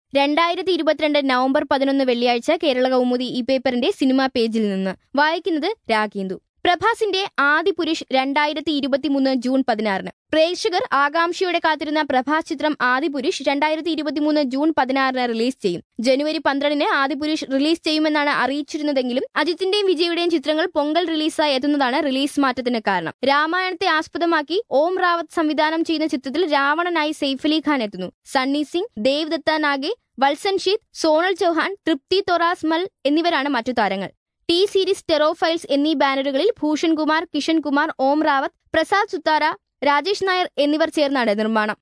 രണ്ടായിരത്തി ഇരുപത്തിരണ്ട് നവംബർ പതിനൊന്ന് വെള്ളിയാഴ്ച കേരള കൗമുദി ഈ പേപ്പറിന്റെ സിനിമാ പേജിൽ നിന്ന് വായിക്കുന്നത് രാഗേന്ദു പ്രഭാസിന്റെ ആദി പുരുഷ് രണ്ടായിരത്തി ഇരുപത്തിമൂന്ന് ജൂൺ പതിനാറിന് പ്രേക്ഷകർ ആകാംക്ഷയോടെ കാത്തിരുന്ന പ്രഭാസ് ചിത്രം ആദി പുരുഷ് രണ്ടായിരത്തി ഇരുപത്തിമൂന്ന് ജൂൺ പതിനാറിന് റിലീസ് ചെയ്യും ജനുവരി പന്ത്രണ്ടിന് ആദി പുരുഷ് റിലീസ് ചെയ്യുമെന്നാണ് അറിയിച്ചിരുന്നതെങ്കിലും അജിത്തിന്റെയും വിജയുടെയും ചിത്രങ്ങൾ പൊങ്കൽ റിലീസായി എത്തുന്നതാണ് റിലീസ് മാറ്റത്തിന് കാരണം രാമായണത്തെ ആസ്പദമാക്കി ഓം റാവത്ത് സംവിധാനം ചെയ്യുന്ന ചിത്രത്തിൽ രാവണനായി സെയ്ഫ് അലി ഖാൻ എത്തുന്നു സണ്ണി സിംഗ് ദേവ് ദത്ത നാഗെ വത്സൻ ഷീത് സോണൽ ചൌഹാൻ തൃപ്തി തൊറാസ് മൽ എന്നിവരാണ് മറ്റു താരങ്ങൾ ടി സീരീസ് ടെറോഫൈൽസ് എന്നീ ബാനറുകളിൽ ഭൂഷൺ കുമാർ കിഷൻ കുമാർ ഓം റാവത്ത് പ്രസാദ് സുത്താര രാജേഷ് നായർ എന്നിവർ ചേർന്നാണ് നിർമ്മാണം